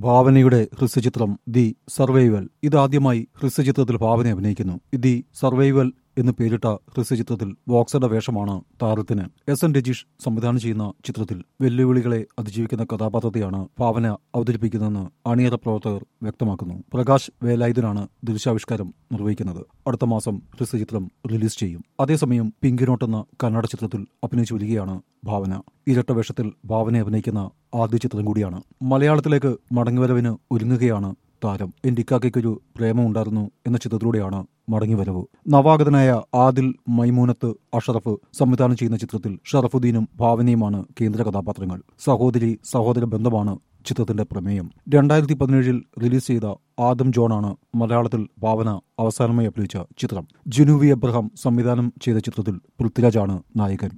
ഭാവനയുടെ ഹ്രസ്വചിത്രം the survival ഇതാദ്യമായി ഹ്രസ്വചിത്രത്തിൽ ഭാവന അഭിനയിക്കുന്നു the survival എന്ന് പേരിട്ട ഹ്രസ്വചിത്രത്തിൽ ബോക്സറുടെ വേഷമാണ് താരത്തിന് എസ് എൻ രജീഷ് സംവിധാനം ചെയ്യുന്ന ചിത്രത്തിൽ വെല്ലുവിളികളെ അതിജീവിക്കുന്ന കഥാപാത്രത്തെയാണ് ഭാവന അവതരിപ്പിക്കുന്നതെന്ന് അണിയറ പ്രവർത്തകർ വ്യക്തമാക്കുന്നു പ്രകാശ് വേലായുധനാണ് ദൃശ്യാവിഷ്കാരം നിർവഹിക്കുന്നത് അടുത്ത മാസം ഹ്രസ്വചിത്രം റിലീസ് ചെയ്യും അതേസമയം പിങ്ക് നോട്ട് എന്ന കന്നഡ ചിത്രത്തിൽ അഭിനയിച്ചു വരികയാണ് ഭാവന ഇരട്ട വേഷത്തിൽ ഭാവന അഭിനയിക്കുന്ന ആദ്യ ചിത്രം കൂടിയാണ് മലയാളത്തിലേക്ക് മടങ്ങിവരവിന് ഒരുങ്ങുകയാണ് താരം എന്റിക്കാക്കയ്ക്കൊരു പ്രേമമുണ്ടായിരുന്നു എന്ന ചിത്രത്തിലൂടെയാണ് മടങ്ങിവരവ് നവാഗതനായ ആദിൽ മൈമൂനത്ത് അഷറഫ് സംവിധാനം ചെയ്യുന്ന ചിത്രത്തിൽ ഷറഫുദ്ദീനും ഭാവനയുമാണ് കേന്ദ്ര കഥാപാത്രങ്ങൾ സഹോദരി സഹോദര ബന്ധമാണ് ചിത്രത്തിന്റെ പ്രമേയം രണ്ടായിരത്തി പതിനേഴിൽ റിലീസ് ചെയ്ത ആദം ജോണാണ് മലയാളത്തിൽ ഭാവന അവസാനമായി അഭിനയിച്ച ചിത്രം ജുനൂവി എബ്രഹാം സംവിധാനം ചെയ്ത ചിത്രത്തിൽ പൃഥ്വിരാജാണ് നായകൻ